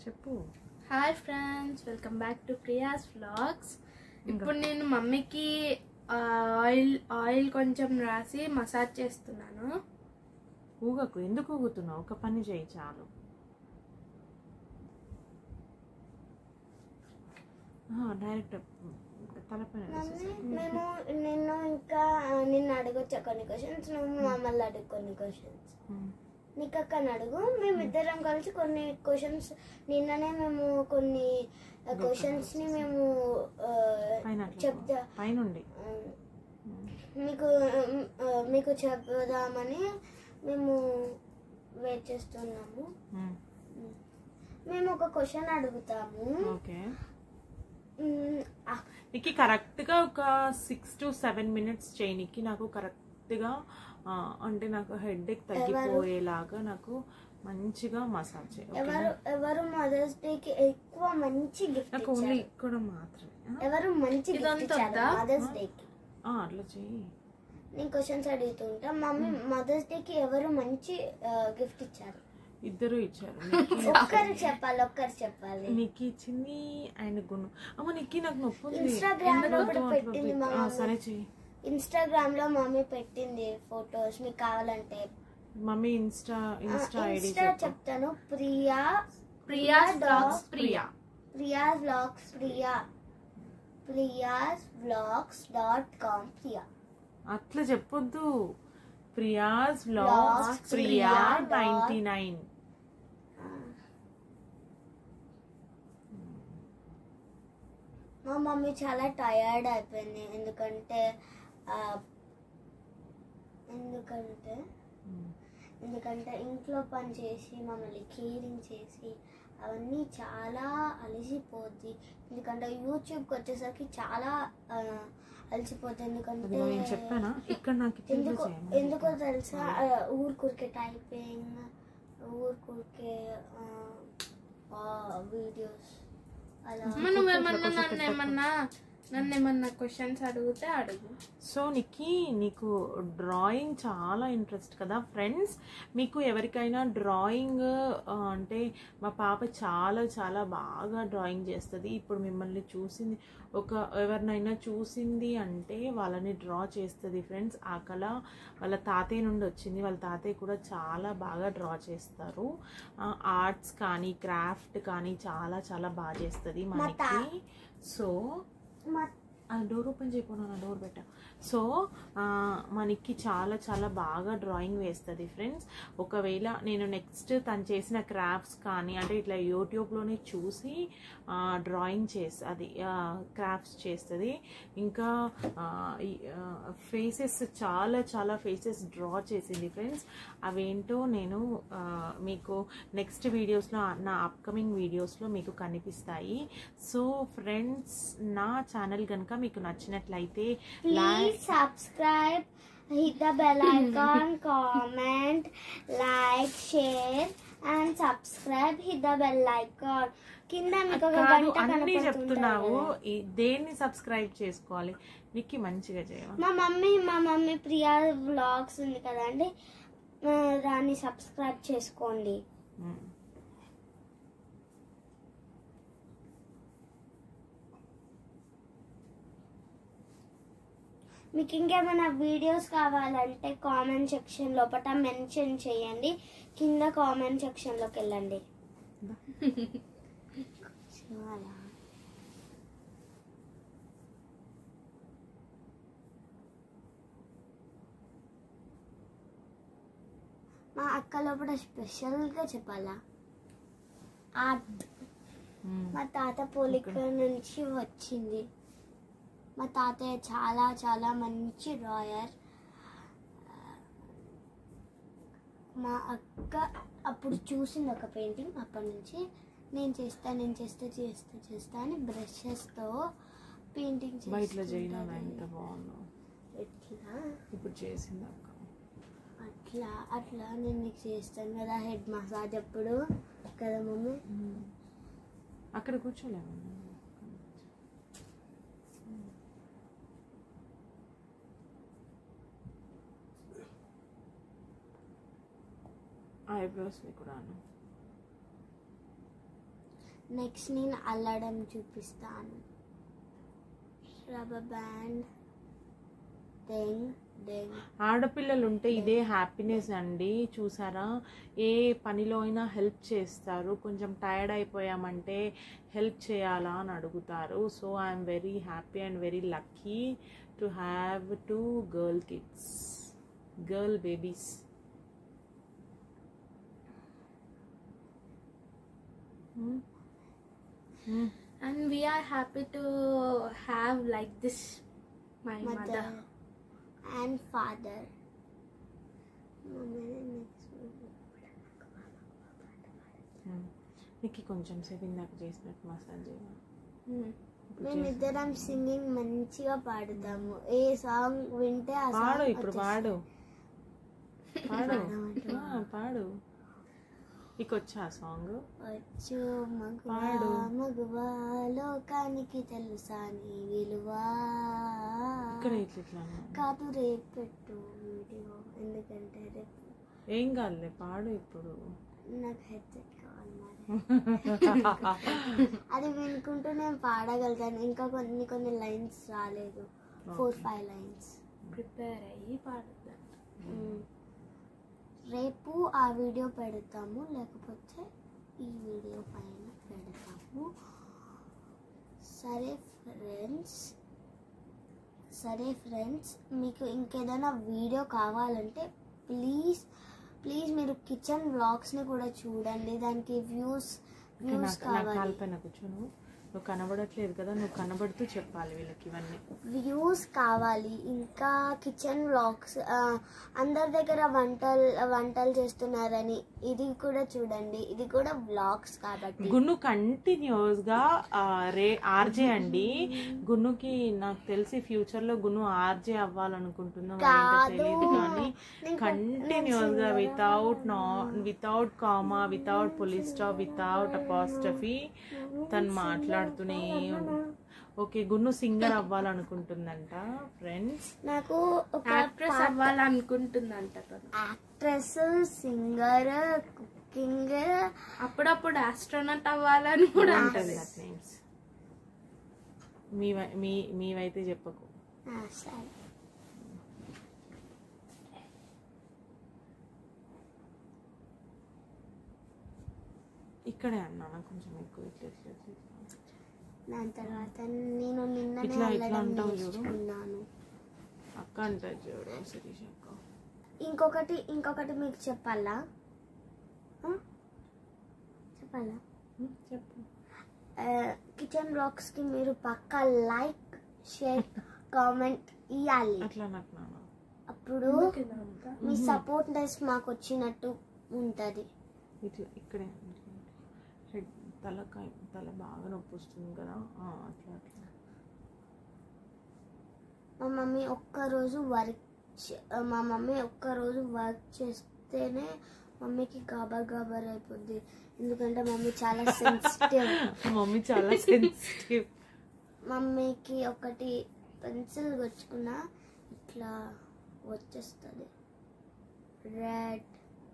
చెప్పు hi friends welcome back to Priya's vlogs ఇప్పుడు నేను మమ్మీకి ఆయిల్ ఆయిల్ కొంచెం రాసి మసాజ్ చేస్తున్నాను ఊగకు ఎందుకు ఊగుతున్నావు ఒక పని చేయి చాలు డైరెక్ట్ తలపైన వేసేసేయ్. మేము నిన్ను ఇంకా నిన్ను అడగొచ్చా కొన్ని క్వశ్చన్స్ నువ్వు మమ్మల్ని అడుగు కొన్ని క్వశ్చన్స్ ఉమ్. నీకు అక్కడ అడుగు మేమిద్దరం కలిసి కొన్ని క్వశ్చన్స్ నిన్ననే మేము కొన్ని క్వశ్చన్స్ ని మేము ఆ, పైన అట్లా చెప్తా పైనుండి ఆ, మీకు ఆ, మీకు చెప్దామని మేము వెయిట్ చేస్తున్నాము ఉమ్. మేము ఒక క్వశ్చన్ అడుగుతాము ఓకే మ్, ఆ, నీకు కరెక్ట్గా ఒక సిక్స్ టు సెవెన్ మినిట్స్ చేయనికి నాకు కరెక్ట్గా ఆ, అంటే నాకు హెడ్ ఎక్ తగ్గిపోయేలాగా నాకు మంచిగా మసాజ్ చేయి ఓకేనా? ఎవరు ఎవరు మదర్స్ డే కి ఎక్కువ మంచి గిఫ్ట్ నాకు ఓన్లీ ఇక్కడ మాత్రమే ఆ? ఎవరు మంచి గిఫ్ట్ ఇదంతా ఇచ్చారు వద్దా? మదర్స్ డే కి ఆ, అట్లా చెయ్యి నేను క్వశ్చన్స్ అడుగుతుంటా మమ్మీ మదర్స్ డే కి ఎవరు మంచి గిఫ్ట్ ఇచ్చారు ఇద్దరు ఇచ్చారు ఒక్కరు చెప్పాలి ఒక్కరు చెప్పాలి నీకు ఇచ్చింది ఆయన గుణం అమ్మ నీకు నాకు నొప్పి ఉంది ఇన్స్టాగ్రామ్ లో ఎందుకు కూడా అట్లా పెట్టింది పెట్టి- మా ఆ, మమ్మీ. సరే చెయ్యి ఇన్స్టాగ్రామ్ లో మమ్మీ పెట్టింది ఫొటోస్ మీకు కావాలంటే mummy Insta Insta ID Insta చెప్తాను Priya Priya's vlogs Priya Priya vlogs Priya Priya's vlogs dot com Priya అట్లా చెప్పొద్దు Priya's vlogs Vlogs, Priya Priya dot- ninety nine మా మమ్మీ చాలా టయర్డ్ అయిపోయింది ఎందుకంటే ఆ, ఎందుకంటే ఎందుకంటే ఇంట్లో పని చేసి మమ్మల్ని కేరింగ్ చేసి అవన్నీ చాలా అలసిపోద్ది ఎందుకంటే యూట్యూబ్కి వచ్చేసరికి చాలా ఆ, అలసిపోద్ది ఎందుకంటే అది నేను చెప్పానా ఇక్కడ నాకు ఇట్లా ఎందుకో చేయమని ఎందుకో తెలుసా ఊరికూరికే టైపింగ్ ఊరికూరికే వీడియోస్ అలా అమ్మ నువ్వేమన్నా నన్ను ఏమన్నా నన్ను ఏమన్నా క్వశ్చన్స్ అడిగితే అడుగు సో నీకి నీకు డ్రాయింగ్ చాలా ఇంట్రెస్ట్ కదా ఫ్రెండ్స్ మీకు ఎవరికైనా డ్రాయింగ్ ఆ, అంటే మా పాప చాలా చాలా బాగా డ్రాయింగ్ చేస్తుంది ఇప్పుడు మిమ్మల్ని చూసింది ఒక ఎవరినైనా చూసింది అంటే వాళ్ళని డ్రా చేస్తుంది ఫ్రెండ్స్ ఆ కళ వాళ్ళ తాతయ్య నుండి వచ్చింది వాళ్ళ తాతయ్య కూడా చాలా బాగా డ్రా చేస్తారు ఆర్ట్స్ కానీ క్రాఫ్ట్ కానీ చాలా చాలా బాగా చేస్తుంది మా తా- మనకి సో మా ఆ డోర్ ఓపెన్ చేయకుండా నా డోర్ పెట్టా సో ఆ, మనకి చాలా చాలా బాగా డ్రాయింగ్ వేస్తుంది ఫ్రెండ్స్ ఒకవేళ నేను నెక్స్ట్ తను చేసిన క్రాఫ్ట్స్ కానీ అంటే ఇట్లా యూట్యూబ్లోనే చూసి డ్రాయింగ్ చేసి అది క్రాఫ్ట్స్ చేస్తుంది ఇంకా ఫేసెస్ చాలా చాలా ఫేసెస్ డ్రా చేసింది ఫ్రెండ్స్ అవేంటో నేను ఆ, మీకు నెక్స్ట్ వీడియోస్లో నా అప్కమింగ్ వీడియోస్లో మీకు కనిపిస్తాయి సో ఫ్రెండ్స్ నా ఛానల్ కనుక మీకు నచ్చినట్లయితే please subscribe hit the bell icon comment like share and subscribe hit the bell icon కింద మీకు ఒక కాదు గంట అన్ని కనపడుతుంటుంది చెప్తున్నావు కదా. ఈ- దేన్ని సబ్స్క్రైబ్ చేసుకోవాలి నీకు మంచిగా చేయవా మా మమ్మీ మా మమ్మీ ప్రియా వ్లాగ్స్ ఉంది కదండి ఆ, దాన్ని సబ్స్క్రైబ్ చేసుకోండి ఉమ్. మీకు ఇంకేమైనా వీడియోస్ కావాలంటే కామెంట్ సెక్షన్ లోపల మెన్షన్ చేయండి కింద కామెంట్ సెక్షన్లోకి వెళ్ళండి చాలా మా అక్క లోపల స్పెషల్గా చెప్పాలా ఆర్ట్ ఉమ్. మా తాత పోలిక నుంచి వచ్చింది మా తాతయ్య చాలా చాలా మంచి డ్రాయర్ మా అక్క అప్పుడు చూసింది ఒక పెయింటింగ్ అప్పటి నుంచి నేను చేస్తా నేను చేస్తా చేస్తా చేస్తా అని బ్రషెస్తో పెయింటింగ్ బయటలో చేయనా ఎంత బాగుందో ఎట్లా ఇప్పుడు చేసింది అక్క అట్లా అట్లా నేను నీకు చేస్తాను కదా హెడ్ మసాజ్ అప్పుడు కదా మమ్మీ ఉమ్. అక్కడ కూర్చోలేము ఐబ్రోస్ కూడాను నెక్స్ట్ నేను అల్లడం చూపిస్తాను రబ్బర్ బ్యాండ్ దెంగ్ దెంగ్ ఆడపిల్లలు ఉంటే ఇదే హ్యాపీనెస్ అండి చూసారా ఏ పనిలో అయినా హెల్ప్ చేస్తారు కొంచెం టైర్డ్ అయిపోయామంటే హెల్ప్ చేయాలా అని అడుగుతారు so I'm very happy and very lucky to have two girl kids girl babies and we're happy to have like this my mother mother and father నీకు కొంచెం సేపు ఇందాక చేసినట్టు మసాజ్ చేయవా ఇప్పుడు చేసి- మేమిద్దరం సింగింగ్ మంచిగా పాడుతాము ఏ సాంగ్ వింటే ఆ పాడు సాంగ్ ఇప్పుడు వచ్చేస్తుంది. పాడు పాడు పాడమంటావా? ఆ, పాడు నీకు వచ్చా సాంగ్ వచ్చు మగువా పాడు. మగువా లోకానికి తెలుసా నీ విలువా ఇక్కడ ఇట్లా ఇట్లా అన్నా. కాదు రేపు పెట్టు వీడియో ఎందుకంటే రేపు ఏం కాదులే పాడు ఇప్పుడు నాకు హెడ్సెట్ కావాలి మరి అది వినుకుంటూ నేను పాడగలుగుతాను ఇంకా కొన్ని కొన్ని లైన్స్ రాలేదు ఫోర్ ఫైవ్ లైన్స్ ప్రిపేర్ అయ్యి పాడుతాను రేపు ఆ వీడియో పెడతాము లేకపోతే ఈ వీడియో పైన పెడతాము సరే ఫ్రెండ్స్ సరే ఫ్రెండ్స్ మీకు ఇంకేదైనా వీడియో కావాలంటే ప్లీజ్ ప్లీజ్ మీరు కిచెన్ వ్లాగ్స్ని కూడా చూడండి దానికి వ్యూస్ ఇంకా వ్యూస్ నాకు నాకు కావాలి కాలిపైన కూర్చోను నువ్వు కనబడట్లేదు కదా నువ్వు కనబడుతూ చెప్పాలి వీళ్ళకి ఇవన్నీ వ్యూస్ కావాలి ఇంకా కిచెన్ వ్లాగ్స్ అందరి దగ్గర వంటలు వంటలు చేస్తున్నారని ఇది కూడా చూడండి ఇది కూడా వ్లాగ్స్ కాబట్టి గున్ను కంటిన్యూస్ గా ఆ, రే ఆర్జే అండి గున్నుకి నాకు తెలిసి ఫ్యూచర్ లో గున్ను ఆర్జే అవ్వాలనుకుంటుందో మరి ఏంటో కాదు. తెలియదు కానీ నేను కంటిన్యూస్ గా వితౌట్ నా without comma without full stop without apostrophe తను మాట్లాడుతూనే ఉంది ఓకే గున్ను సింగర్ అవ్వాలనుకుంటుందంట ఫ్రెండ్స్ నాకు ఒక యాక్ట్రెస్ అవ్వాలనుకుంటుందంట తను యాక్ట్రెస్ సింగర్ కుకింగ్ అప్పుడప్పుడు ఆస్ట్రోనట్ అవ్వాలని కూడా ఉంటుంది అంటది దట్ నేమ్స్ మీ మీ మీవైతే చెప్పకు సరే ఇక్కడే అన్నాను కొంచెం ఎక్కువ ఇట్లా ఇట్లా ఇట్లా ఇట్లా. దాని తర్వాత నేను నిన్ననే ఇట్లా ఇట్లా వెళ్ళడం అంటావు చూడు. నేర్చుకున్నాను అక్క అంటారు చూడు శిరీష్ అక్క ఇంకొకటి ఇంకొకటి మీకు చెప్పాలా ఆ? చెప్పాలా ఉం, చెప్పు కిచెన్ బ్లాగ్స్ కి మీరు పక్కా లైక్ షేర్ కామెంట్ ఇవ్వాలి అట్లా నాకు నాన్న అప్పుడు ఇలా ఉందా? మీ సపోర్ట్నెస్ మాకు వచ్చినట్టు ఉంటది ఇట్లా ఇక్కడే హెడ్ తలకాయ తల బాగా నొప్పి వస్తుంది కదా ఆ, అట్లా అట్లా మా మమ్మీ ఒక్కరోజు వర్క్ మా మమ్మీ ఒక్కరోజు వర్క్ చేస్తేనే మమ్మీకి గాబర్ గాబర్ అయిపోద్ది ఎందుకంటే మమ్మీ చాలా సెన్సిటివ్ మమ్మీ చాలా సెన్సిటివ్ మమ్మీకి ఒకటి పెన్సిల్ వచ్చుకున్నా ఇట్లా వచ్చేస్తుంది రెడ్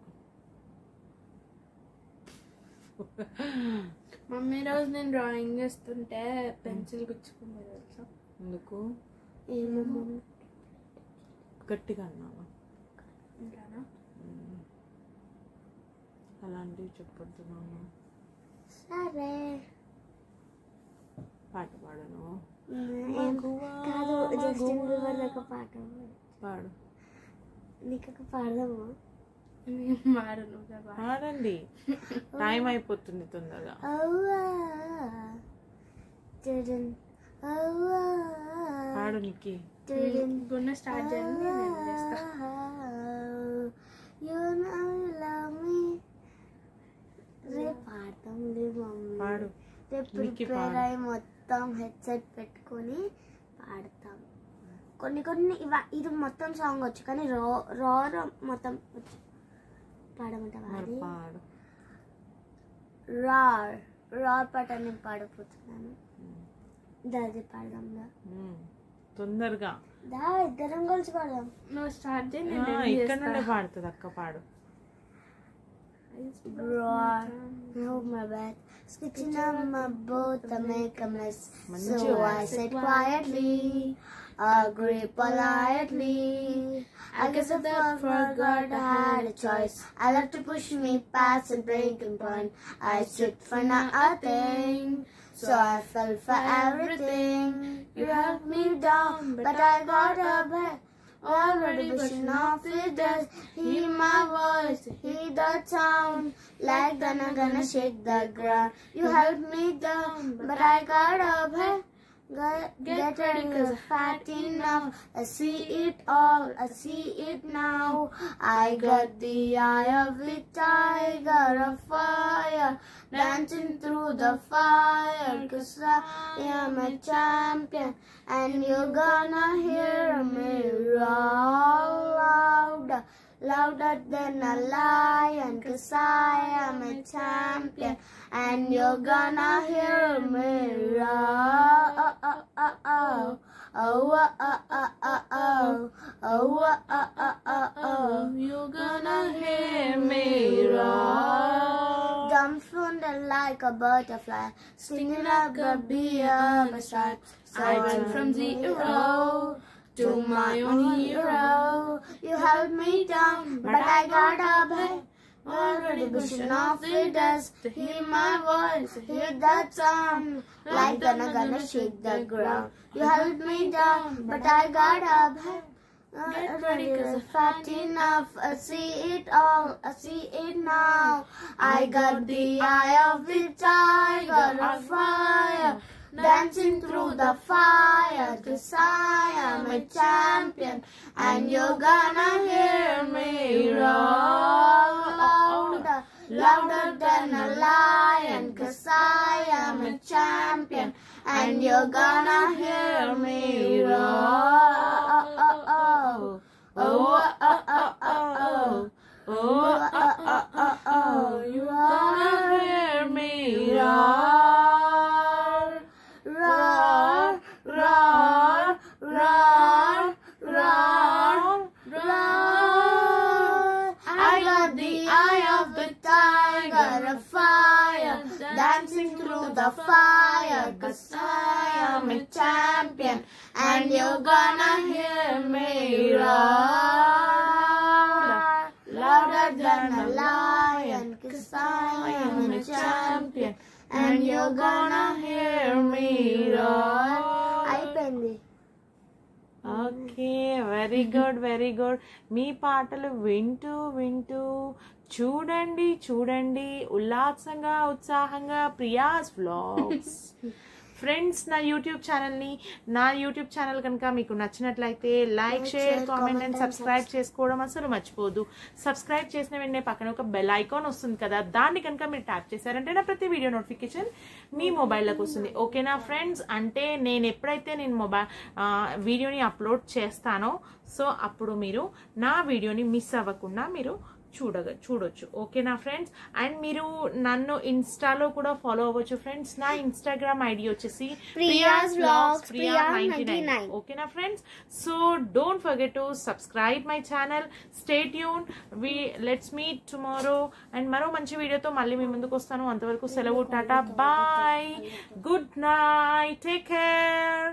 మమ్మీ రోజు నేను డ్రాయింగ్ చేస్తుంటే పెన్సిల్ గుచ్చుకుంది తెలుసా ఎందుకు ఏమో మమ్మీ గట్టిగా అన్నాను ఇంకానా ఉం. అలాంటివి చెప్పొద్దు నాన్న సరే పాట పాడను ఏం మగువా, కాదు జస్టిన్ మగువా. బీబర్ ఒక పాట పాడు. పాడు నీకు ఒక పాడదామా నేను మారను కదా పాడండి టైం అయిపోతుంది తొందరగా అవ్వా టిడిన్ అవ్వా పాడు నీకి టిడిన్ గున్న స్టార్ట్ చేయండి నేను చేస్తా You know you love me. రేపు పాడతాం లేదు మమ్మీ పాడు రేపు నీకే ప్రిపేర్ పాడు. అయ్యి మొత్తం హెడ్సెట్ పెట్టుకొని పాడతాం కొన్ని కొన్ని ఇవ ఇది మొత్తం సాంగ్ వచ్చు కానీ రో రో రో మొత్తం వచ్చు పాడమంటావా మరి అది పాడు రార్ రార్ పాట నేను పాడపోతున్నాను దాది పాడదాందా ఉం. తొందరగా దా ఇద్దరం కలిసి పాడదాం నువ్వు స్టార్ట్ చేయి ఆ, నేను end ఇక్కడ చేస్తా. నుండే పాడుతుంది అక్క పాడు roar. No, my bad. Skitching on my boat to make a mess. So I said quietly, agree politely. I guess I thought forgot I had a choice. I like to push me past the breaking point. I stripped for nothing. So I fell for everything. You held me down, but I got up. back. Already pushing off it does. Hear my voice, hear the sound. Like gonna gonna shake the ground. You held me down, but I got up. Hey. Get, get ready cause I'm fat enough. I see it all, I see it now. I got the eye of the tiger of fire. Dancing through the fire cause I am a champion. And you're gonna hear me roar louder. Louder than a lion, cause I am a champion, and you're gonna hear me roar. Oh, oh, oh, oh. Oh, oh, oh, oh, oh. Oh, oh, oh, oh, oh, oh. You're gonna hear me roar. Dumbfounded like a butterfly, stinging like a bee on my side. So I went from zero to my own hero. You held me down, but I got up. Hey. Already pushing off the dust to hear my voice, hear that sound. Like gonna gonna shake the ground. You held me down, but I got up. Hey. Get ready, cause I'm fat enough. I see it all, I see it now. I got the eye of the tiger of fire. Dancing through the fire, cause I am a champion, and you're gonna hear me roar louder, louder than a lion, cause I am a champion, and you're gonna hear me roar. Oh, oh, oh, oh, oh, oh, oh, oh, oh, oh, oh, oh, oh, you're gonna hear me roar. Roar, roar, roar, roar, roar. I got the eye of the tiger of fire, dancing through the fire, cause I am a champion, and you're gonna hear me roar. Louder than a lion, cause I am a champion. And you're gonna hear me roar. అయిపోయింది okay very good very good మీ పాటలు వింటూ వింటూ చూడండి చూడండి ఉల్లాసంగా ఉత్సాహంగా Priya's vlogs friends నా యూట్యూబ్ ఛానల్ని నా యూట్యూబ్ ఛానల్ కనుక మీకు నచ్చినట్లయితే like share comment and subscribe చేసుకోవడం అసలు మర్చిపోదు సబ్స్క్రైబ్ చేసిన వెంటనే పక్కన ఒక బెల్ ఐకాన్ వస్తుంది కదా దాన్ని కనుక మీరు ట్యాప్ చేశారంటే నా ప్రతి వీడియో నోటిఫికేషన్ మీ మొబైల్లోకి వస్తుంది ఓకేనా ఫ్రెండ్స్ అంటే నేను ఎప్పుడైతే నేను మొబైల్ వీడియోని అప్లోడ్ చేస్తానో సో అప్పుడు మీరు నా వీడియోని మిస్ అవ్వకుండా మీరు చూడగ చూడొచ్చు ఓకేనా ఫ్రెండ్స్ అండ్ మీరు నన్ను ఇన్స్టాలో కూడా ఫాలో అవ్వచ్చు ఫ్రెండ్స్ నా ఇన్స్టాగ్రామ్ ఐడి వచ్చేసి Priya's Vlogs, Priya Priya ninety 99. ఓకేనా friends so don't forget to subscribe my channel stay tune we let's meet tomorrow and మరో మంచి వీడియోతో మళ్ళీ మీ ముందుకు వస్తాను అంతవరకు సెలవు tata bye good night take care